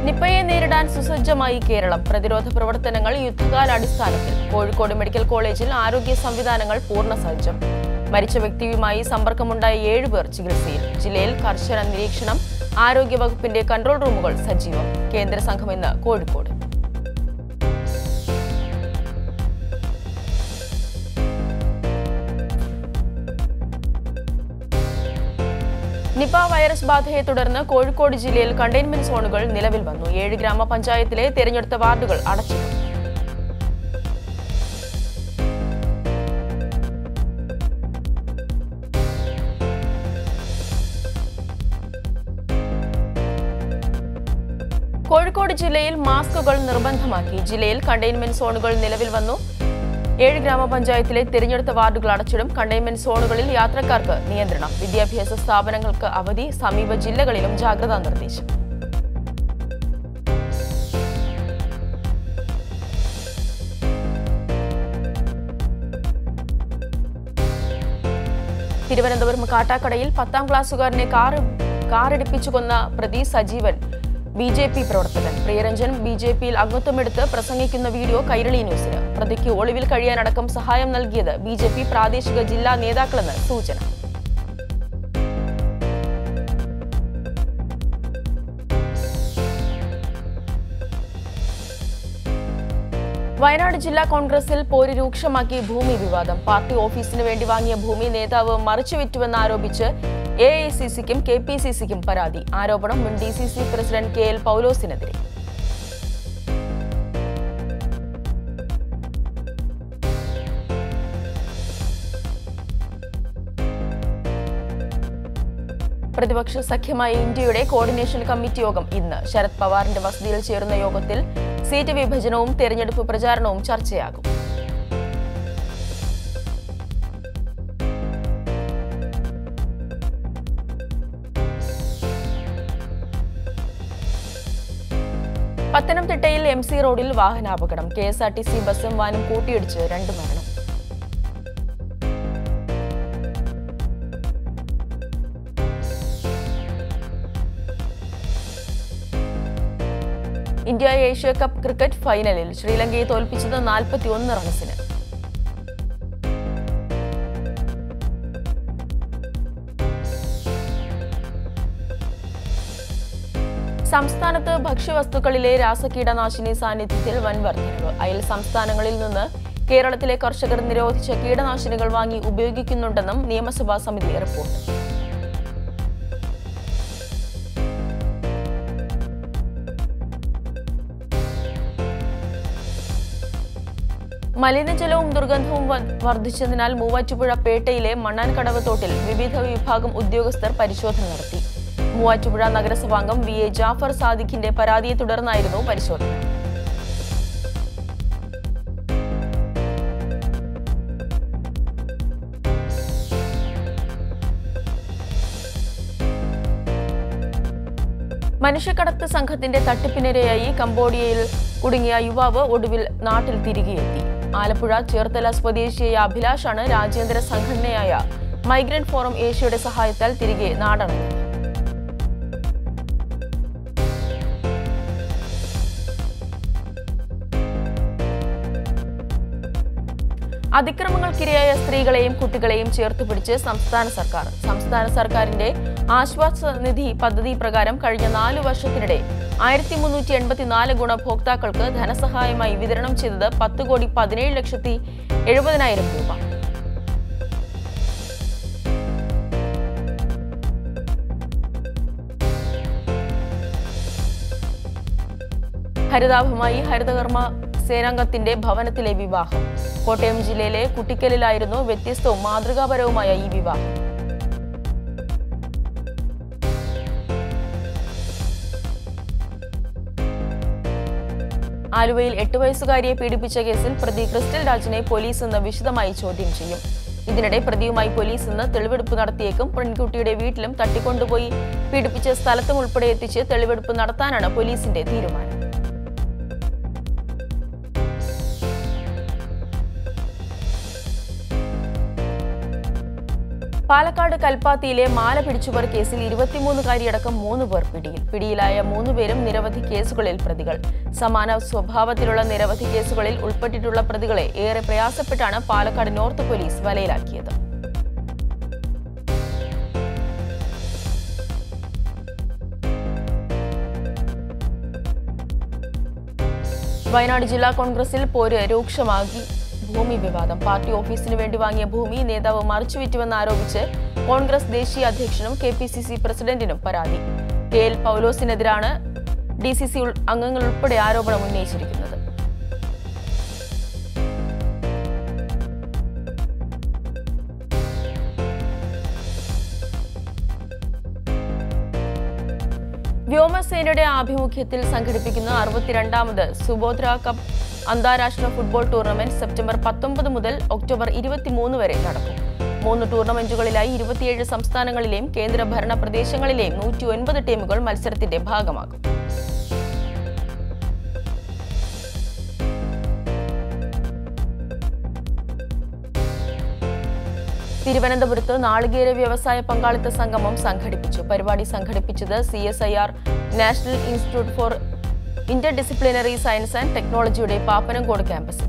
നിപ്പയെ നേരിടാൻ സുസജ്ജമായി കേരളം പ്രതിരോധ പ്രവർത്തനങ്ങൾ യുദ്ധകാലാടിസ്ഥാനത്തിൽ കോഴിക്കോട് മെഡിക്കൽ കോളേജിൽ ആരോഗ്യ സംവിധാനങ്ങൾ പൂർണ്ണ സജ്ജം മരിച്ച വ്യക്തിയുമായി സമ്പർക്കമുണ്ടായ ഏഴുപേർ ചികിത്സയിൽ ജില്ലയിൽ കർശന നിരീക്ഷണം ആരോഗ്യവകുപ്പിന്റെ കൺട്രോൾ റൂമുകൾ സജീവം കേന്ദ്ര സംഘം ഇന്ന് കോഴിക്കോട് നിപ വൈറസ് ബാധയെ തുടർന്ന് കോഴിക്കോട് ജില്ലയിൽ കണ്ടെയ്ൻമെന്റ് സോണുകൾ നിലവിൽ വന്നു ഏഴ് ഗ്രാമപഞ്ചായത്തിലെ തിരഞ്ഞെടുത്ത വാർഡുകൾ അടച്ചിട്ടു കോഴിക്കോട് ജില്ലയിൽ മാസ്കുകൾ നിർബന്ധമാക്കി ജില്ലയിൽ കണ്ടെയ്ൻമെന്റ് സോണുകൾ നിലവിൽ വന്നു ഏഴ് ഗ്രാമപഞ്ചായത്തിലെ തിരഞ്ഞെടുത്ത വാർഡുകൾ അടച്ചിടും കണ്ടെയ്ൻമെന്റ് സോണുകളിൽ യാത്രക്കാർക്ക് നിയന്ത്രണം വിദ്യാഭ്യാസ സ്ഥാപനങ്ങൾക്ക് അവധി സമീപ ജില്ലകളിലും ജാഗ്രതാ നിർദ്ദേശം തിരുവനന്തപുരം കാട്ടാക്കടയിൽ പത്താം ക്ലാസ്സുകാരനെ കാർ കാറിടിപ്പിച്ചു കൊന്ന പ്രതി സജീവൻ ബി ജെ പി പ്രവർത്തകൻ പ്രിയരഞ്ജൻ ബി ജെ പിയിൽ അംഗത്വമെടുത്ത് പ്രസംഗിക്കുന്ന വീഡിയോ കൈരളി ന്യൂസിന് പ്രതിക്ക് ഒളിവിൽ കഴിയാനടക്കം സഹായം നൽകിയത് ബി ജെ പി പ്രാദേശിക ജില്ലാ നേതാക്കളെന്ന് സൂചന വയനാട് ജില്ലാ കോൺഗ്രസിൽ പോര് രൂക്ഷമാക്കി ഭൂമി വിവാദം പാർട്ടി ഓഫീസിന് വേണ്ടി വാങ്ങിയ ഭൂമി നേതാവ് മറിച്ചുവിറ്റുവെന്ന് ആരോപിച്ച് എ ഐ സി സിക്കും കെ പി സി സിക്കും പരാതി ആരോപണം മുൻ D C C president K L പൗലോസിനെതിരെ പ്രതിപക്ഷ സഖ്യമായ ഇന്ത്യയുടെ കോർഡിനേഷൻ കമ്മിറ്റി യോഗം ഇന്ന് ശരത് പവാറിന്റെ വസതിയിൽ ചേരുന്ന യോഗത്തിൽ സീറ്റ് വിഭജനവും തെരഞ്ഞെടുപ്പ് പ്രചാരണവും ചർച്ചയാകും പത്തനംതിട്ടയിൽ എം സി റോഡിൽ വാഹനാപകടം K S R T C ബസും വാനും കൂട്ടിയിടിച്ച് രണ്ട് മരണം ഇന്ത്യ ഏഷ്യ കപ്പ് ക്രിക്കറ്റ് ഫൈനലിൽ ശ്രീലങ്കയെ തോൽപ്പിച്ചത് നാൽപ്പത്തിയൊന്ന് റൺസിന് സംസ്ഥാനത്ത് ഭക്ഷ്യവസ്തുക്കളിലെ രാസകീടനാശിനി സാന്നിധ്യത്തിൽ വൻ വർധനവ് അയൽ സംസ്ഥാനങ്ങളിൽ നിന്ന് കേരളത്തിലെ കർഷകർ നിരോധിച്ച കീടനാശിനികൾ വാങ്ങി ഉപയോഗിക്കുന്നുണ്ടെന്നും നിയമസഭാ സമിതി റിപ്പോർട്ട് മലിനജലവും ദുർഗന്ധവും വ- വർദ്ധിച്ചതിനാൽ മൂവാറ്റുപുഴ പേട്ടയിലെ മണ്ണാൻകടവ് തോട്ടിൽ വിവിധ വിഭാഗം ഉദ്യോഗസ്ഥർ പരിശോധന നടത്തി മൂവാറ്റുപുഴ നഗരസഭാംഗം വി എ ജാഫർ സാദിഖിന്റെ പരാതിയെ തുടർന്നായിരുന്നു പരിശോധന മനുഷ്യക്കടത്ത് സംഘത്തിന്റെ തട്ടിപ്പിനിരയായി കംബോഡിയയിൽ കുടുങ്ങിയ യുവാവ് ഒടുവിൽ നാട്ടിൽ തിരികെയെത്തി ആലപ്പുഴ ചേർത്തല സ്വദേശിയായ അഭിലാഷാണ് രാജ്യാന്തര സംഘടനയായ മൈഗ്രന്റ് ഫോറം ഏഷ്യയുടെ സഹായത്താൽ തിരികെ നാടണഞ്ഞത് അതിക്രമങ്ങൾക്കിരയായ സ്ത്രീകളെയും കുട്ടികളെയും ചേർത്ത് പിടിച്ച് സംസ്ഥാന സർക്കാർ സംസ്ഥാന സർക്കാരിന്റെ ആശ്വാസ നിധി പദ്ധതി പ്രകാരം കഴിഞ്ഞ നാലു വർഷത്തിനിടെ ആയിരത്തി മുന്നൂറ്റി എൺപത്തിനാല് ഗുണഭോക്താക്കൾക്ക് ധനസഹായമായി വിതരണം ചെയ്തത് പത്ത് കോടി പതിനേഴ് ലക്ഷത്തി എഴുപതിനായിരം രൂപ ഹരിതാഭമായി ഹരിതകർമ്മ സേനാംഗത്തിന്റെ ഭവനത്തിലെ വിവാഹം കോട്ടയം ജില്ലയിലെ കുട്ടിക്കലിലായിരുന്നു വ്യത്യസ്തവും മാതൃകാപരവുമായ ഈ വിവാഹം ആലുവയിൽ എട്ട് വയസ്സുകാരിയെ പീഡിപ്പിച്ച കേസിൽ പ്രതി ക്രിസ്റ്റൽ രാജിനെ പോലീസ് ഇന്ന് വിശദമായി ചോദ്യം ചെയ്യും ഇതിനിടെ പ്രതിയുമായി പോലീസ് ഇന്ന് തെളിവെടുപ്പ് നടത്തിയേക്കും പെൺകുട്ടിയുടെ വീട്ടിലും തട്ടിക്കൊണ്ടുപോയി പീഡിപ്പിച്ച സ്ഥലത്തും ഉൾപ്പെടെ എത്തിച്ച് തെളിവെടുപ്പ് നടത്താനാണ് പോലീസിന്റെ തീരുമാനം പാലക്കാട് കൽപ്പാത്തിയിലെ മാല പിടിച്ചുപർ കേസിൽ ഇരുപത്തിമൂന്നുകാരിയടക്കം മൂന്ന് പേർ പിടിയിൽ പിടിയിലായ മൂന്നുപേരും നിരവധി കേസുകളിൽ പ്രതികൾ സമാന സ്വഭാവത്തിലുള്ള നിരവധി കേസുകളിൽ ഉൾപ്പെട്ടിട്ടുള്ള പ്രതികളെ ഏറെ പ്രയാസപ്പെട്ടാണ് പാലക്കാട് നോർത്ത് പോലീസ് വലയിലാക്കിയത് വയനാട് ജില്ലാ കോൺഗ്രസിൽ പോര് രൂക്ഷമാക്കി ഭൂമി വിവാദം പാർട്ടി ഓഫീസിന് വേണ്ടി വാങ്ങിയ ഭൂമി നേതാവ് മറിച്ചുവിറ്റുവെന്ന് ആരോപിച്ച് കോൺഗ്രസ് ദേശീയ അധ്യക്ഷനും കെ പി സി സി പ്രസിഡന്റിനും പരാതി കെ എൽ പൗലോസിനെതിരാണ് ഡി സി സി അംഗങ്ങൾ ഉൾപ്പെടെ ആരോപണം ഉന്നയിച്ചിരിക്കുന്നത് വ്യോമസേനയുടെ ആഭിമുഖ്യത്തിൽ സംഘടിപ്പിക്കുന്ന അറുപത്തിരണ്ടാമത് സുബോധ്ര കപ്പ് അന്താരാഷ്ട്ര ഫുട്ബോൾ ടൂർണമെന്റ് സെപ്റ്റംബർ പത്തൊമ്പത് മുതൽ ഒക്ടോബർ ഇരുപത്തിമൂന്ന് വരെ നടക്കും മൂന്ന് ടൂർണമെന്റുകളിലായി ഇരുപത്തിയേഴ് സംസ്ഥാനങ്ങളിലെയും കേന്ദ്രഭരണ പ്രദേശങ്ങളിലെയും നൂറ്റി ഒൻപത് ടീമുകൾ മത്സരത്തിന്റെ ഭാഗമാകും തിരുവനന്തപുരത്ത് നാളികേര വ്യവസായ പങ്കാളിത്ത സംഗമം സംഘടിപ്പിച്ചു പരിപാടി സംഘടിപ്പിച്ചത് C S I R national institute for interdisciplinary science and ടെക്നോളജിയുടെ പാപ്പനംകോട് ക്യാമ്പസിൽ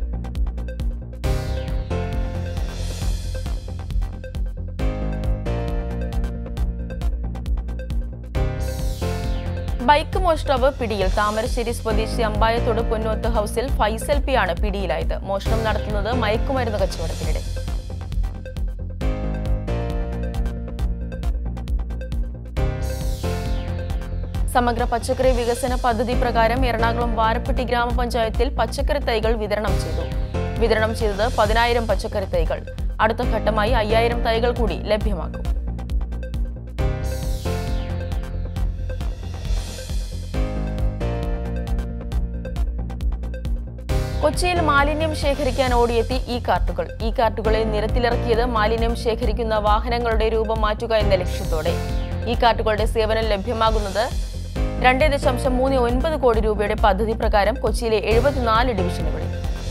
ബൈക്ക് മോഷ്ടാവ് പിടിയിൽ താമരശ്ശേരി സ്വദേശി അമ്പായത്തോട് പൊന്നോത്ത് ഹൌസിൽ ഫൈസൽ പി ആണ് പിടിയിലായത് മോഷണം നടത്തുന്നത് മയക്കുമരുന്ന് കച്ചവടത്തിനിടെ സമഗ്ര പച്ചക്കറി വികസന പദ്ധതി പ്രകാരം എറണാകുളം വാരപ്പെട്ടി ഗ്രാമപഞ്ചായത്തിൽ പച്ചക്കറി തൈകൾ വിതരണം ചെയ്തു വിതരണം ചെയ്തത് പതിനായിരം പച്ചക്കറി തൈകൾ അടുത്ത ഘട്ടമായി അയ്യായിരം തൈകൾ കൂടി ലഭ്യമാക്കും കൊച്ചിയിൽ മാലിന്യം ശേഖരിക്കാൻ ഓടിയെത്തി ഈ കാർട്ടുകൾ ഈ കാർട്ടുകളെ നിരത്തിലിറക്കിയത് മാലിന്യം ശേഖരിക്കുന്ന വാഹനങ്ങളുടെ രൂപം മാറ്റുക എന്ന ലക്ഷ്യത്തോടെ ഈ കാർട്ടുകളുടെ സേവനം ലഭ്യമാകുന്നത് രണ്ട് ദശാംശം മൂന്ന് ഒൻപത് കോടി രൂപയുടെ പദ്ധതി പ്രകാരം കൊച്ചിയിലെ എഴുപത്തിനാല് ഡിവിഷനുകളിൽ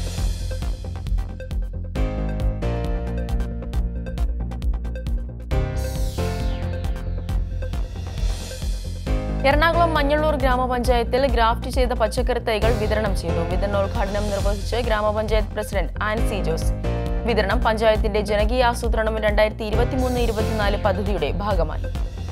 എറണാകുളം മഞ്ഞള്ളൂർ ഗ്രാമപഞ്ചായത്തിൽ ഗ്രാഫ്റ്റ് ചെയ്ത പച്ചക്കറി തൈകൾ വിതരണം ചെയ്തു വിതരണോദ്ഘാടനം നിർവഹിച്ച് ഗ്രാമപഞ്ചായത്ത് പ്രസിഡന്റ് ആൻസി ജോസ് വിതരണം പഞ്ചായത്തിന്റെ ജനകീയ ആസൂത്രണം രണ്ടായിരത്തി ഇരുപത്തിമൂന്ന് ഇരുപത്തിനാല് പദ്ധതിയുടെ ഭാഗമായി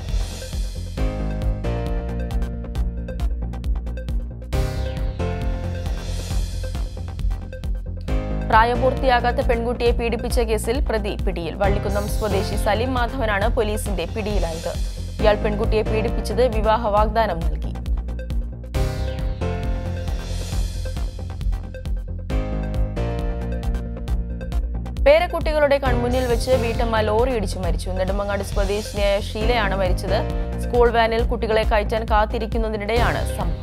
പ്രായപൂർത്തിയാകാത്ത പെൺകുട്ടിയെ പീഡിപ്പിച്ച കേസിൽ പ്രതി പിടിയിൽ വള്ളിക്കുന്നം സ്വദേശി സലീം മാധവനാണ് പോലീസിന്റെ പിടിയിലായത് ഇയാൾ പെൺകുട്ടിയെ പീഡിപ്പിച്ചത് വിവാഹ വാഗ്ദാനം നൽകി പേരക്കുട്ടികളുടെ കൺമുന്നിൽ വെച്ച് വീട്ടമ്മ ലോറി ഇടിച്ചു മരിച്ചു നെടുമങ്ങാട് സ്വദേശിനിയായ ഷീലയാണ് മരിച്ചത് സ്കൂൾ വാനിൽ കുട്ടികളെ കയറ്റാൻ കാത്തിരിക്കുന്നതിനിടെയാണ് സംഭവം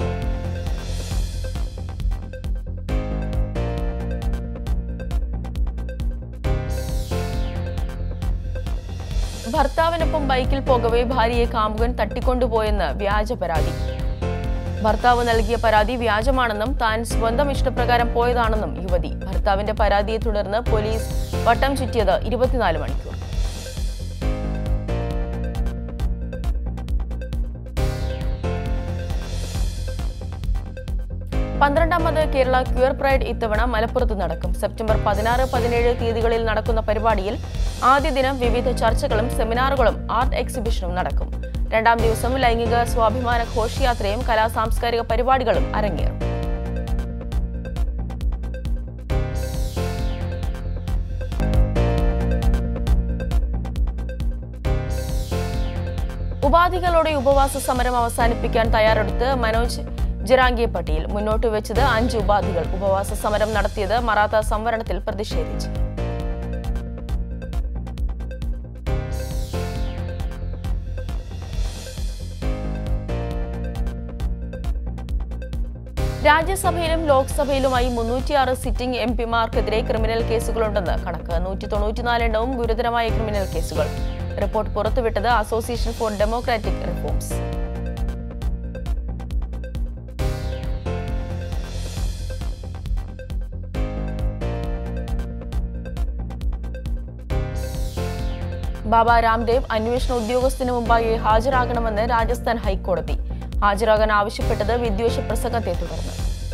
ഭർത്താവിനൊപ്പം ബൈക്കിൽ പോകവെ ഭാര്യയെ കാമുകൻ തട്ടിക്കൊണ്ടുപോയെന്ന് വ്യാജ പരാതി ഭർത്താവ് നൽകിയ പരാതി വ്യാജമാണെന്നും താൻ സ്വന്തം ഇഷ്ടപ്രകാരം പോയതാണെന്നും യുവതി ഭർത്താവിന്റെ പരാതിയെ തുടർന്ന് പോലീസ് വട്ടം ചുറ്റിയത് ഇരുപത്തിനാല് മണിക്കൂർ പന്ത്രണ്ടാമത് കേരള ക്യൂർ പ്രൈഡ് ഇത്തവണ മലപ്പുറത്ത് നടക്കും സെപ്റ്റംബർ പതിനാറ് പതിനേഴ് തീയതികളിൽ നടക്കുന്ന പരിപാടിയിൽ ആദ്യ ദിനം വിവിധ ചർച്ചകളും സെമിനാറുകളും ആർട്ട് എക്സിബിഷനും നടക്കും രണ്ടാം ദിവസം ലൈംഗിക സ്വാഭിമാന ഘോഷയാത്രയും കലാ സാംസ്കാരിക പരിപാടികളും അരങ്ങേറും ഉപാധികളോടെ ഉപവാസ സമരം അവസാനിപ്പിക്കാൻ തയ്യാറെടുത്ത് മനോജ് ജറാംഗി പട്ടീൽ മുന്നോട്ട് വെച്ചത് അഞ്ച് ഉപാധികൾ ഉപവാസ സമരം നടത്തിയത് മറാത്ത സംവരണത്തിൽ പ്രതിഷേധിച്ച് രാജ്യസഭയിലും ലോക്സഭയിലുമായി മുന്നൂറ്റിയാറ് സിറ്റിംഗ് എം പിമാർക്കെതിരെ ക്രിമിനൽ കേസുകളുണ്ടെന്ന് കണക്ക് നൂറ്റി തൊണ്ണൂറ്റിനാല് എണ്ണവും ഗുരുതരമായ ക്രിമിനൽ കേസുകൾ റിപ്പോർട്ട് പുറത്തുവിട്ടത് association for democratic reforms Baba Ramdev അന്വേഷണ ഉദ്യോഗസ്ഥന് മുമ്പായി ഹാജരാകണമെന്ന് രാജസ്ഥാൻ ഹൈക്കോടതി ഹാജരാകാൻ ആവശ്യപ്പെട്ടത് വിദ്വേഷ പ്രസംഗത്തെ തുടർന്ന്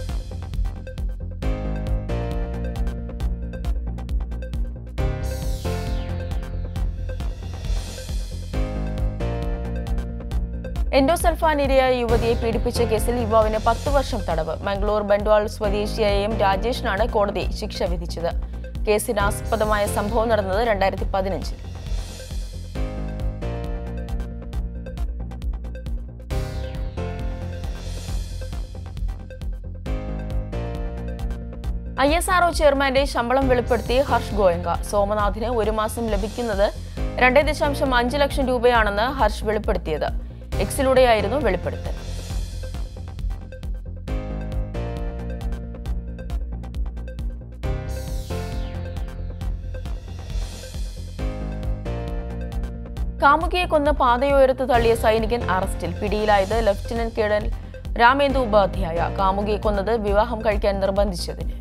എൻഡോസൾഫാൻ ഇരയായ യുവതിയെ പീഡിപ്പിച്ച കേസിൽ യുവാവിന് പത്ത് വർഷം തടവ് മംഗളൂർ ബണ്ട്വാൾ സ്വദേശിയായ എം രാജേഷിനാണ് കോടതി ശിക്ഷ വിധിച്ചത് കേസിന് ആസ്പദമായ സംഭവം നടന്നത് രണ്ടായിരത്തി പതിനഞ്ചിൽ ഐ എസ് ആർഒ ചെയർമാന്റെ ശമ്പളം വെളിപ്പെടുത്തി ഹർഷ് ഗോയങ്ക സോമനാഥിന് ഒരു മാസം ലഭിക്കുന്നത് രണ്ട് ദശാംശം അഞ്ച് ലക്ഷം രൂപയാണെന്ന് ഹർഷ് വെളിപ്പെടുത്തിയത് എക്സിലൂടെയായിരുന്നു വെളിപ്പെടുത്തൽ കാമുകിയെ കൊന്ന് പാതയോരത്ത് തള്ളിയ സൈനികൻ അറസ്റ്റിൽ പിടിയിലായത് ലഫ്റ്റനന്റ് കേണൽ രാമേന്ദു ഉപാധ്യായ കാമുകിയെ കൊന്നത് വിവാഹം കഴിക്കാൻ നിർബന്ധിച്ചതിന്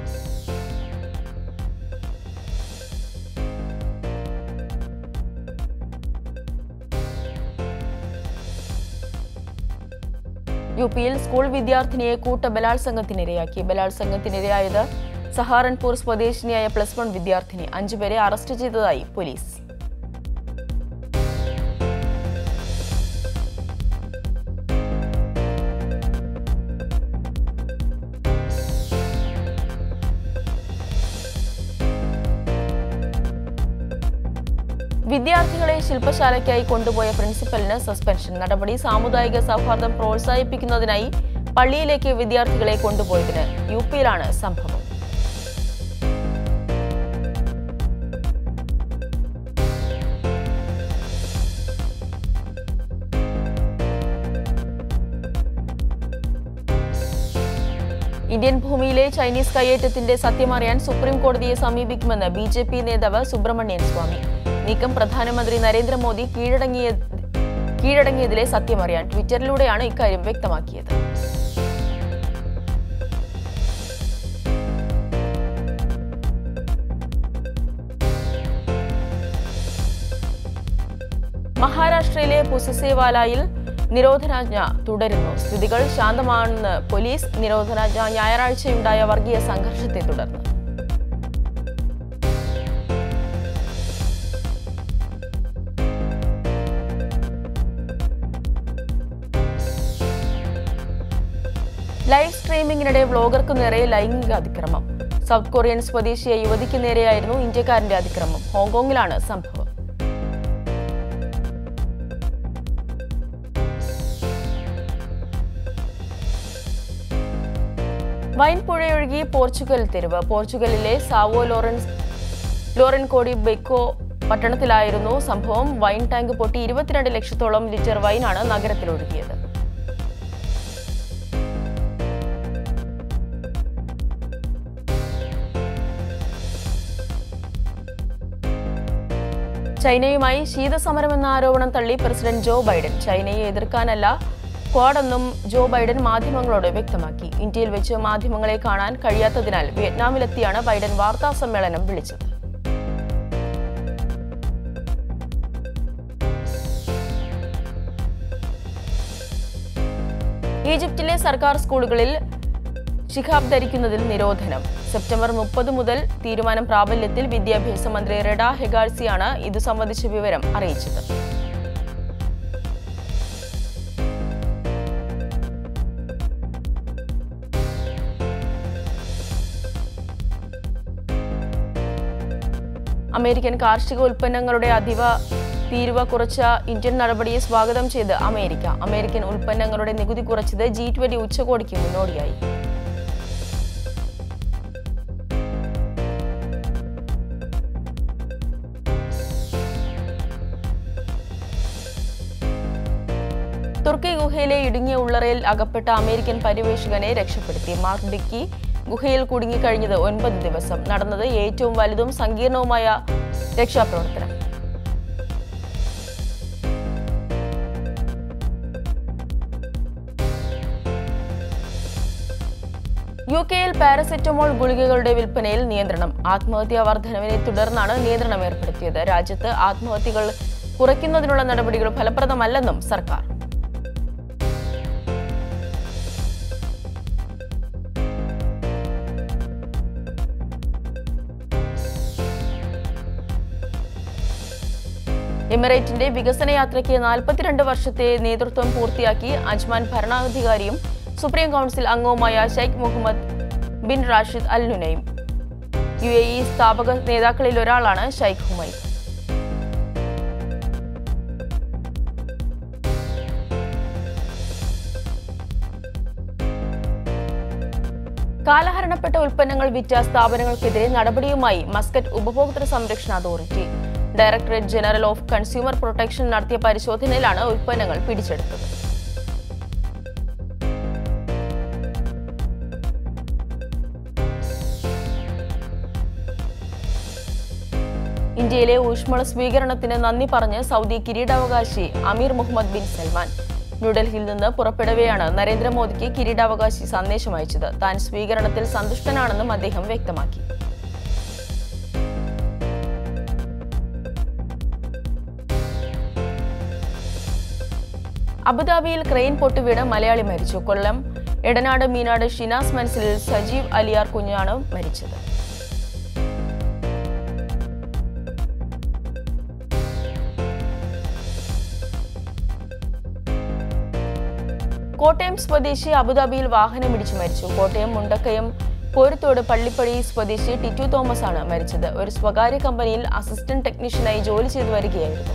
യു പിയിൽ സ്കൂൾ വിദ്യാർത്ഥിനിയെ കൂട്ട ബലാത്സംഗത്തിനിരയാക്കി ബലാത്സംഗത്തിനിരയായത് സഹാറൻപൂർ സ്വദേശിനിയായ പ്ലസ് വൺ വിദ്യാർത്ഥിനി അഞ്ചുപേരെ അറസ്റ്റ് ചെയ്തതായി പോലീസ് വിദ്യാർത്ഥികളെ ശില്പശാലയ്ക്കായി കൊണ്ടുപോയ പ്രിൻസിപ്പലിന് സസ്പെൻഷൻ നടപടി സാമുദായിക സൗഹാർദ്ദം പ്രോത്സാഹിപ്പിക്കുന്നതിനായി പള്ളിയിലേക്ക് വിദ്യാർത്ഥികളെ കൊണ്ടുപോയതിന് യു പിയിലാണ് സംഭവം ഇന്ത്യൻ ഭൂമിയിലെ ചൈനീസ് കയ്യേറ്റത്തിന്റെ സത്യമറിയാൻ സുപ്രീം കോടതിയെ സമീപിക്കുമെന്ന് ബി ജെ പി നേതാവ് സുബ്രഹ്മണ്യൻ സ്വാമി നീക്കം പ്രധാനമന്ത്രി നരേന്ദ്രമോദി കീഴടങ്ങിയ കീഴടങ്ങിയതിലെ സത്യമറിയാൻ ട്വിറ്ററിലൂടെയാണ് ഇക്കാര്യം വ്യക്തമാക്കിയത് മഹാരാഷ്ട്രയിലെ പുസസേവാലയിൽ നിരോധനാജ്ഞ തുടരുന്നു സ്ഥിതികൾ ശാന്തമാണെന്ന് പോലീസ് നിരോധനാജ്ഞ ഞായറാഴ്ചയുണ്ടായ വർഗീയ സംഘർഷത്തെ തുടർന്ന് ലൈവ് സ്ട്രീമിംഗിനിടെ വ്ളോഗർക്ക് നേരെ ലൈംഗിക അതിക്രമം സൗത്ത് കൊറിയൻ സ്വദേശിയായ യുവതിക്ക് നേരെയായിരുന്നു ഇന്ത്യക്കാരന്റെ അതിക്രമം ഹോങ്കോങ്ങിലാണ് സംഭവം വൈൻ പുഴയൊഴുകി പോർച്ചുഗൽ തെരുവ് പോർച്ചുഗലിലെ സാവോ ലോറൻസ് ലോറൻ കോടി ബെക്കോ പട്ടണത്തിലായിരുന്നു സംഭവം വൈൻ ടാങ്ക് പൊട്ടി ഇരുപത്തിരണ്ട് ലക്ഷത്തോളം ലിറ്റർ വൈനാണ് നഗരത്തിൽ ഒഴുകിയത് ചൈനയുമായി ശീതസമരമെന്ന ആരോപണം തള്ളി പ്രസിഡന്റ് ജോ ബൈഡൻ ചൈനയെ എതിർക്കാനല്ല ക്വാഡെന്നും ജോ ബൈഡൻ മാധ്യമങ്ങളോട് വ്യക്തമാക്കി ഇന്ത്യയിൽ വെച്ച് മാധ്യമങ്ങളെ കാണാൻ കഴിയാത്തതിനാൽ വിയറ്റ്നാമിലെത്തിയാണ് ബൈഡൻ വാർത്താ സമ്മേളനം വിളിച്ചത് ഈജിപ്തിലെ സർക്കാർ സ്കൂളുകളിൽ ഷിഖാബ് ധരിക്കുന്നതിൽ നിരോധനം സെപ്റ്റംബർ മുപ്പത് മുതൽ തീരുമാനം പ്രാബല്യത്തിൽ വിദ്യാഭ്യാസ മന്ത്രി റെഡ ഹെഗാഴ്സിയാണ് ഇതു സംബന്ധിച്ച വിവരം അറിയിച്ചത് അമേരിക്കൻ കാർഷിക ഉൽപ്പന്നങ്ങളുടെ അതീവ തീരുവ കുറച്ച ഇന്ത്യൻ നടപടിയെ സ്വാഗതം ചെയ്ത് അമേരിക്ക അമേരിക്കൻ ഉൽപ്പന്നങ്ങളുടെ നികുതി കുറച്ചത് ജി ട്വന്റി ഉച്ചകോടിക്ക് മുന്നോടിയായി തുർക്കി ഗുഹയിലെ ഇടുങ്ങിയ ഉള്ളറയിൽ അകപ്പെട്ട അമേരിക്കൻ പര്യവേഷകനെ രക്ഷപ്പെടുത്തി മാർക്ക് ഡിക്കി ഗുഹയിൽ കുടുങ്ങിക്കഴിഞ്ഞത് ഒൻപത് ദിവസം നടന്നത് ഏറ്റവും വലുതും സങ്കീർണവുമായ രക്ഷാപ്രവർത്തനം യു കെയിൽ പാരസെറ്റമോൾ ഗുളികകളുടെ വിൽപ്പനയിൽ നിയന്ത്രണം ആത്മഹത്യാ വർധനവിനെ തുടർന്നാണ് നിയന്ത്രണം ഏർപ്പെടുത്തിയത് രാജ്യത്ത് ആത്മഹത്യകൾ കുറയ്ക്കുന്നതിനുള്ള നടപടികൾ ഫലപ്രദമല്ലെന്നും സർക്കാർ എമിറേറ്റിന്റെ വികസന യാത്രയ്ക്ക് നാൽപ്പത്തിരണ്ട് വർഷത്തെ നേതൃത്വം പൂർത്തിയാക്കി അജ്മാൻ ഭരണാധികാരിയും സുപ്രീം കൗൺസിൽ അംഗവുമായ Sheikh Mohammed bin Rashid Al Nunaim U A E സ്ഥാപക നേതാക്കളിൽ ഒരാളാണ് ഷെയ്ഖ് ഹുമൈദ് കാലഹരണപ്പെട്ട ഉൽപ്പന്നങ്ങൾ വിറ്റ സ്ഥാപനങ്ങൾക്കെതിരെ നടപടിയുമായി മസ്കറ്റ് ഉപഭോക്തൃ സംരക്ഷണ authority directorate general of consumer protection നടത്തിയ പരിശോധനയിലാണ് ഉൽപ്പന്നങ്ങൾ പിടിച്ചെടുത്തത് ഇന്ത്യയിലെ ഊഷ്മള സ്വീകരണത്തിന് നന്ദി പറഞ്ഞ് സൗദി കിരീടാവകാശി അമീർ മുഹമ്മദ് ബിൻ സൽമാൻ ന്യൂഡൽഹിയിൽ നിന്ന് പുറപ്പെടവെയാണ് നരേന്ദ്രമോദിക്ക് കിരീടാവകാശി സന്ദേശം അയച്ചത് താൻ സ്വീകരണത്തിൽ സന്തുഷ്ടനാണെന്നും അദ്ദേഹം വ്യക്തമാക്കി അബുദാബിയിൽ ക്രെയിൻ പൊട്ടുവീണ് മലയാളി മരിച്ചു കൊല്ലം എടനാട് മീനാട് ഷിനാസ് മൻസിലിൽ സജീവ് അലിയാർ കുഞ്ഞാണ് മരിച്ചത് കോട്ടയം സ്വദേശി അബുദാബിയിൽ വാഹനമിടിച്ചു മരിച്ചു കോട്ടയം മുണ്ടക്കയം പോരുത്തോട് പള്ളിപ്പടി സ്വദേശി ടിറ്റു തോമസ് ആണ് മരിച്ചത് ഒരു സ്വകാര്യ കമ്പനിയിൽ അസിസ്റ്റന്റ് ടെക്നീഷ്യനായി ജോലി ചെയ്തു വരികയായിരുന്നു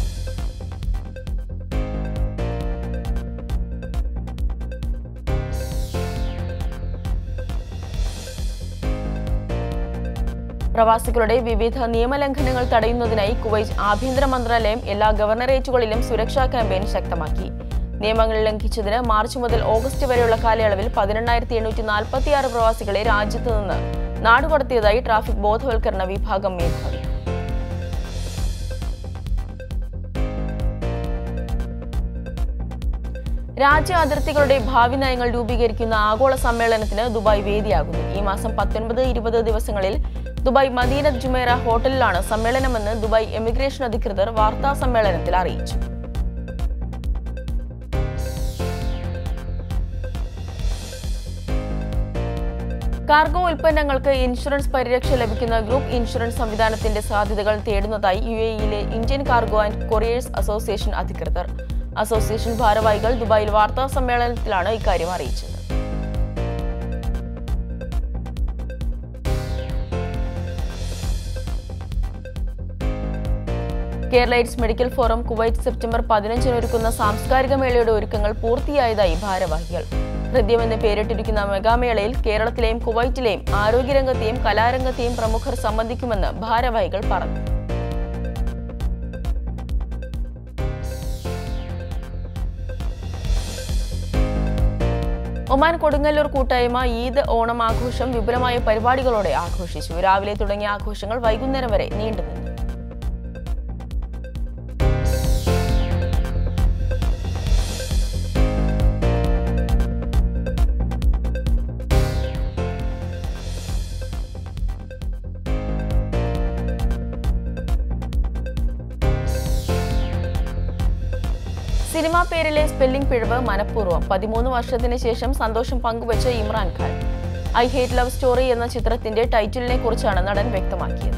പ്രവാസികളുടെ വിവിധ നിയമലംഘനങ്ങൾ തടയുന്നതിനായി കുവൈറ്റ് ആഭ്യന്തര മന്ത്രാലയം എല്ലാ ഗവർണറേറ്റുകളിലും സുരക്ഷാ ക്യാമ്പയിൻ ശക്തമാക്കി നിയമങ്ങൾ ലംഘിച്ചതിന് മാർച്ച് മുതൽ ഓഗസ്റ്റ് വരെയുള്ള കാലയളവിൽ പതിനെണ്ണായിരത്തി എണ്ണൂറ്റി നാൽപ്പത്തിയാറ് പ്രവാസികളെ രാജ്യത്ത് നിന്ന് നാടുകടത്തിയതായി ട്രാഫിക് ബോധവൽക്കരണ വിഭാഗം മേധാവി രാജ്യ അതിർത്തികളുടെ ഭാവി നയങ്ങൾ രൂപീകരിക്കുന്ന ആഗോള സമ്മേളനത്തിന് ദുബായ് വേദിയാകുന്നു ഈ മാസം പത്തൊൻപത് ഇരുപത് ദിവസങ്ങളിൽ ദുബായ് മദീനത്ത് ജുമേറ ഹോട്ടലിലാണ് സമ്മേളനമെന്ന് ദുബായ് എമിഗ്രേഷൻ അധികൃതർ വാർത്താ സമ്മേളനത്തിൽ അറിയിച്ചു കാർഗോ ഉൽപ്പന്നങ്ങൾക്ക് ഇൻഷുറൻസ് പരിരക്ഷ ലഭിക്കുന്ന ഗ്രൂപ്പ് ഇൻഷുറൻസ് സംവിധാനത്തിന്റെ സാധ്യതകൾ തേടുന്നതായി യു എയിലെ Indian cargo and couriers association അധികൃതർ അസോസിയേഷൻ ഭാരവാഹികൾ ദുബായിൽ വാർത്താ സമ്മേളനത്തിലാണ് ഇക്കാര്യം അറിയിച്ചത് Kerala aids medical forum Kuwait September പതിനഞ്ചിന് ഒരുക്കുന്ന സാംസ്കാരിക മേളയുടെ ഒരുക്കങ്ങൾ പൂർത്തിയായതായി ഭാരവാഹികൾ ഹൃദ്യം എന്ന് പേരിട്ടിരിക്കുന്ന മെഗാമേളയിൽ കേരളത്തിലെയും കുവൈറ്റിലെയും ആരോഗ്യരംഗത്തെയും കലാരംഗത്തെയും പ്രമുഖർ സംബന്ധിക്കുമെന്ന് ഭാരവാഹികൾ പറഞ്ഞു ഒമാൻ കൊടുങ്ങല്ലൂർ കൂട്ടായ്മ ഈദ് ഓണം ആഘോഷം വിപുലമായ പരിപാടികളോടെ ആഘോഷിച്ചു രാവിലെ തുടങ്ങിയ ആഘോഷങ്ങൾ വൈകുന്നേരം വരെ നീണ്ടുനിന്നു സിനിമാ പേരിലെ സ്പെല്ലിംഗ് പിഴവ് മനഃപൂർവ്വം പതിമൂന്ന് വർഷത്തിന് ശേഷം സന്തോഷം പങ്കുവച്ച Imran Khan I hate love story എന്ന ചിത്രത്തിന്റെ ടൈറ്റിലിനെ കുറിച്ചാണ് നടൻ വ്യക്തമാക്കിയത്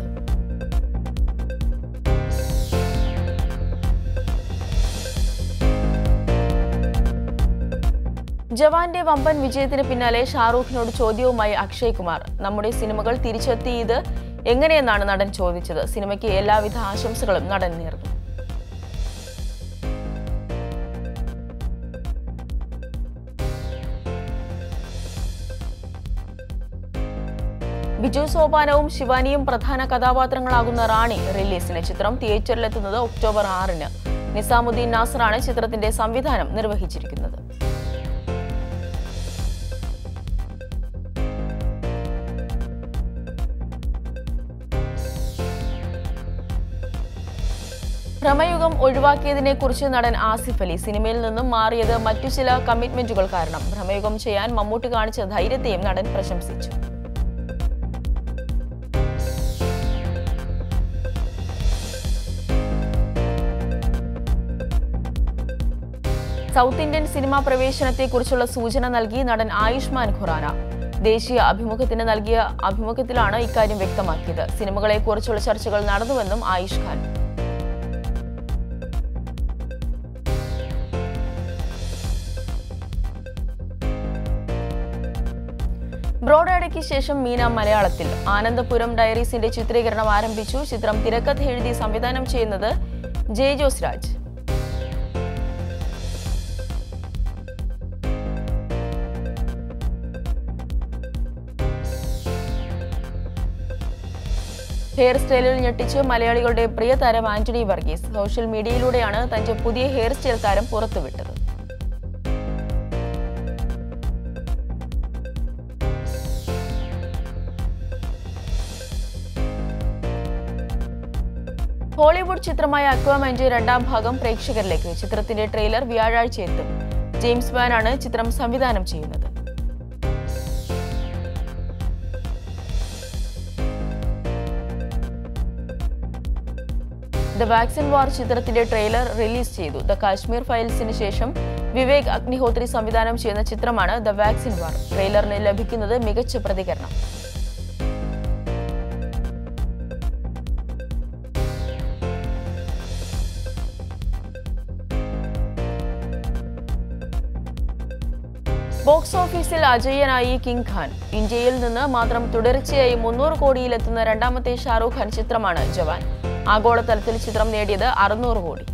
ജവാന്റെ വമ്പൻ വിജയത്തിന് പിന്നാലെ ഷാറൂഖിനോട് ചോദ്യവുമായി അക്ഷയ് കുമാർ നമ്മുടെ സിനിമകൾ തിരിച്ചെത്തിയത് എങ്ങനെയെന്നാണ് നടൻ ചോദിച്ചത് സിനിമയ്ക്ക് എല്ലാവിധ ആശംസകളും നടൻ നേർന്നു ബിജു സോപാനവും ശിവാനിയും പ്രധാന കഥാപാത്രങ്ങളാകുന്ന റാണി റിലീസിന് ചിത്രം തിയേറ്ററിലെത്തുന്നത് ഒക്ടോബർ ആറിന് നിസാമുദ്ദീൻ നാസറാണ് ചിത്രത്തിന്റെ സംവിധാനം നിർവഹിച്ചിരിക്കുന്നത് ഭ്രമയുഗം ഒഴിവാക്കിയതിനെ കുറിച്ച് നടൻ ആസിഫ് അലി സിനിമയിൽ നിന്നും മാറിയത് മറ്റു ചില കമ്മിറ്റ്മെന്റുകൾ കാരണം ഭ്രമയുഗം ചെയ്യാൻ മമ്മൂട്ടി കാണിച്ച ധൈര്യത്തെയും നടൻ പ്രശംസിച്ചു സൗത്ത് ഇന്ത്യൻ സിനിമാ പ്രവേശനത്തെക്കുറിച്ചുള്ള സൂചന നൽകി നടൻ ആയുഷ്മാൻ ഖുറാന ദേശീയ അഭിമുഖത്തിന് നൽകിയ അഭിമുഖത്തിലാണ് ഇക്കാര്യം വ്യക്തമാക്കിയത് സിനിമകളെക്കുറിച്ചുള്ള ചർച്ചകൾ നടന്നുവെന്നും ആയുഷ് ഖാൻ ബ്രോഡാഡയ്ക്ക് ശേഷം മീന മലയാളത്തിൽ ആനന്ദപുരം ഡയറീസിന്റെ ചിത്രീകരണം ആരംഭിച്ചു ചിത്രം തിരക്കഥ എഴുതി സംവിധാനം ചെയ്യുന്നത് ജെ ജോസ് രാജ് ഹെയർ സ്റ്റൈലിൽ ഞെട്ടിച്ച് മലയാളികളുടെ പ്രിയ താരം ആന്റണി വർഗീസ് സോഷ്യൽ മീഡിയയിലൂടെയാണ് തന്റെ പുതിയ ഹെയർ സ്റ്റൈൽ താരം പുറത്തുവിട്ടത് ഹോളിവുഡ് ചിത്രമായ അക്വാമാന്റെ രണ്ടാം ഭാഗം പ്രേക്ഷകരിലേക്ക് ചിത്രത്തിന്റെ ട്രെയിലർ വ്യാഴാഴ്ച എത്തും ജെയിംസ് വാൻ ആണ് ചിത്രം സംവിധാനം ചെയ്യുന്നത് ദ വാക്സിൻ വാർ ചിത്രത്തിന്റെ ട്രെയിലർ റിലീസ് ചെയ്തു ദ കാശ്മീർ ഫയൽസിന് ശേഷം വിവേക് അഗ്നിഹോത്രി സംവിധാനം ചെയ്യുന്ന ചിത്രമാണ് ദ വാക്സിൻ വാർ ട്രെയിലറിന് ലഭിക്കുന്നത് മികച്ച പ്രതികരണം ബോക്സ് ഓഫീസിൽ അജയ്യനായി കിങ് ഖാൻ ഇന്ത്യയിൽ നിന്ന് മാത്രം തുടർച്ചയായി മുന്നൂറ് കോടിയിലെത്തുന്ന രണ്ടാമത്തെ ഷാറൂഖ് ഖാൻ ചിത്രമാണ് ജവാൻ ആഗോളതലത്തിൽ ചിത്രം നേടിയത് അറുന്നൂറ് കോടി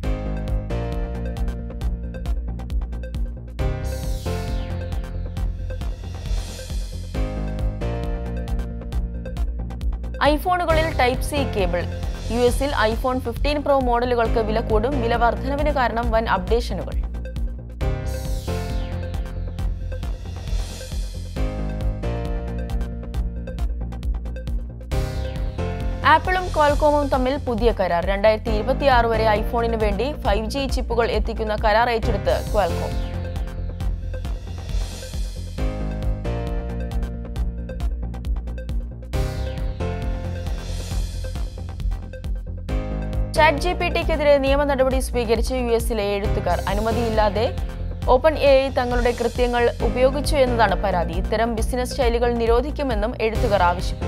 ഐഫോണുകളിൽ ടൈപ്പ് സി കേബിൾ യു എസിൽ ഐഫോൺ ഫിഫ്റ്റീൻ പ്രോ മോഡലുകൾക്ക് വില കൂടും വില വർധനവിന് കാരണം വൻ അപ്ഡേഷനുകൾ ആപ്പിളും ക്വാൽകോമും തമ്മിൽ പുതിയ കരാർ രണ്ടായിരത്തി ഇരുപത്തിയാറ് വരെ ഐഫോണിന് വേണ്ടി ഫൈവ് ജി ചിപ്പുകൾ എത്തിക്കുന്ന കരാർ ഏറ്റെടുത്ത് ക്വാൽകോം ചാറ്റ് ജി പി ടിക്കെതിരെ നിയമ നടപടി സ്വീകരിച്ച് യു എസിലെ എഴുത്തുകാർ അനുമതിയില്ലാതെ ഓപ്പൺ എ ഐ തങ്ങളുടെ കൃത്യങ്ങൾ ഉപയോഗിച്ചു എന്നതാണ് പരാതി ഇത്തരം ബിസിനസ് ശൈലികൾ നിരോധിക്കുമെന്നും എഴുത്തുകാർ ആവശ്യപ്പെട്ടു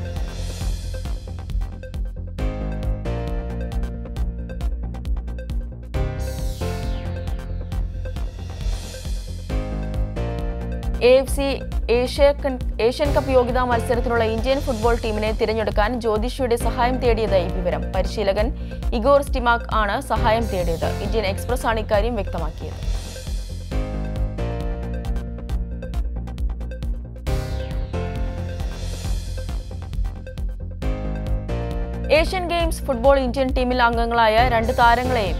A F C Asia Asian cup യോഗ്യതാ മത്സരത്തിനുള്ള ഇന്ത്യൻ ഫുട്ബോൾ ടീമിനെ തിരഞ്ഞെടുക്കാൻ ജ്യോതിഷിയുടെ സഹായം തേടിയതായി വിവരം പരിശീലകൻ ഇഗോർ സ്റ്റിമാക് ആണ് സഹായം തേടിയത് ഇന്ത്യൻ എക്സ്പ്രസ് ആണ് ഇക്കാര്യം വ്യക്തമാക്കിയത് ഏഷ്യൻ ഗെയിംസ് ഫുട്ബോൾ ഇന്ത്യൻ ടീമിൽ അംഗങ്ങളായ രണ്ട് താരങ്ങളെയും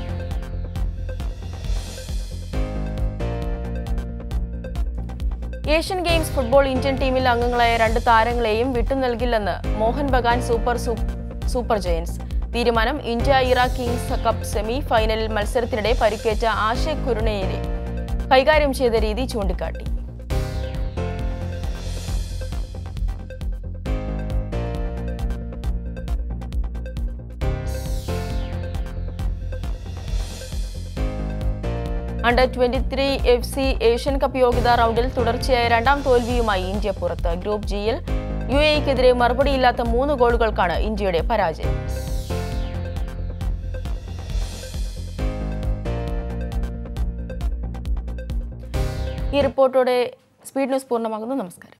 ഏഷ്യൻ ഗെയിംസ് ഫുട്ബോൾ ഇന്ത്യൻ ടീമിൽ അംഗങ്ങളായ രണ്ട് താരങ്ങളെയും വിട്ടു നൽകില്ലെന്ന് Mohan Bagan super super giants തീരുമാനം India Iraq kings cup semi ഫൈനലിൽ മത്സരത്തിനിടെ പരിക്കേറ്റ ആഷിഖ് കുരുണയെ കൈകാര്യം ചെയ്ത രീതി ചൂണ്ടിക്കാട്ടി under twenty three F C Asian cup യോഗ്യതാ റൗണ്ടിൽ തുടർച്ചയായ രണ്ടാം തോൽവിയുമായി ഇന്ത്യ പുറത്ത് ഗ്രൂപ്പ് ജിയിൽ യു എക്കെതിരെ മറുപടിയില്ലാത്ത മൂന്ന് ഗോളുകൾക്കാണ് ഇന്ത്യയുടെ പരാജയം ഈ റിപ്പോർട്ടോടെ സ്പീഡ് ന്യൂസ് പൂർണ്ണമാകുന്നു നമസ്കാരം